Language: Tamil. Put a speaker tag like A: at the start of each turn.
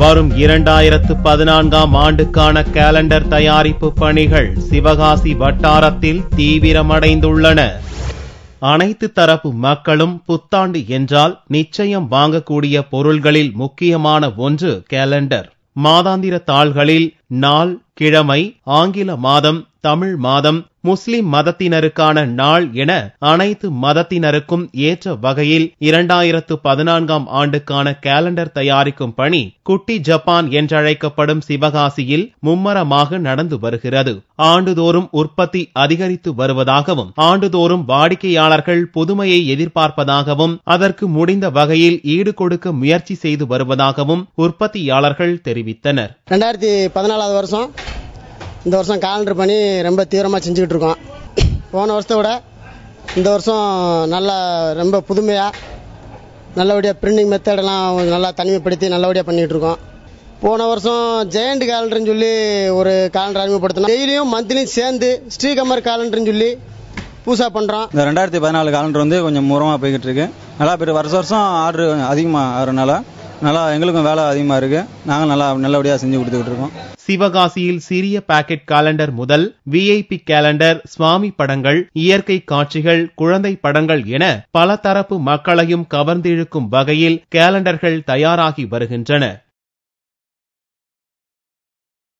A: வரும் இரண்டாயிரத்து பதினான்காம் ஆண்டுக்கான கேலண்டர் தயாரிப்பு பணிகள் சிவகாசி வட்டாரத்தில் தீவிரமடைந்துள்ளன அனைத்து தரப்பு மக்களும் புத்தாண்டு என்றால் நிச்சயம் வாங்கக்கூடிய பொருள்களில் முக்கியமான ஒன்று கேலண்டர் மாதாந்திர தாள்களில் நாள் கிழமை ஆங்கில மாதம் தமிழ் மாதம் முஸ்லிம் மதத்தினருக்கான நாள் என அனைத்து மதத்தினருக்கும் ஏற்ற வகையில் இரண்டாயிரத்து பதினான்காம் ஆண்டுக்கான கேலண்டர் தயாரிக்கும் பணி குட்டி ஜப்பான் என்றழைக்கப்படும் சிவகாசியில் மும்மரமாக நடந்து வருகிறது ஆண்டுதோறும் உற்பத்தி அதிகரித்து வருவதாகவும் ஆண்டுதோறும் வாடிக்கையாளர்கள் புதுமையை எதிர்பார்ப்பதாகவும் அதற்கு முடிந்த வகையில் ஈடு கொடுக்க முயற்சி செய்து வருவதாகவும் உற்பத்தியாளர்கள் தெரிவித்தனர்
B: ரெண்டாயிரத்தி பதினாலாவது வருஷம் இந்த வருஷம் காலண்டர் பண்ணி ரொம்ப தீவிரமாக செஞ்சுக்கிட்டு இருக்கோம் போன வருஷத்தை விட இந்த வருஷம் நல்லா ரொம்ப புதுமையாக நல்லபடியாக பிரிண்டிங் மெத்தடெல்லாம் நல்லா தனிமைப்படுத்தி நல்லபடியாக பண்ணிகிட்டு இருக்கோம் போன வருஷம் ஜெயண்ட் காலண்டர்னு சொல்லி ஒரு காலண்டர் அறிமுகப்படுத்தினோம் டெய்லியும் மந்த்லியும் சேர்ந்து ஸ்ரீகமர் காலண்டர்னு சொல்லி பூசா பண்ணுறோம்
C: இந்த ரெண்டாயிரத்தி பதினாலு காலண்டர் வந்து கொஞ்சம் மூரமாக போய்கிட்டு இருக்கு நல்லா போயிட்டு வருஷம் வருஷம் ஆர்டர் அதிகமாக ஆகிறனால நல்லா எங்களுக்கும் வேலை அதிகமாக இருக்கு நாங்கள் நல்லா நல்லபடியாக செஞ்சு கொடுத்துக்கிட்டு இருக்கோம்
A: சிவகாசியில் சிறிய பாக்கெட் காலண்டர் முதல் விஐபி கேலண்டர் சுவாமி படங்கள் இயற்கை காட்சிகள் குழந்தை படங்கள் என பல தரப்பு மக்களையும் கவர்ந்திழுக்கும் வகையில் கேலண்டர்கள் தயாராகி வருகின்றன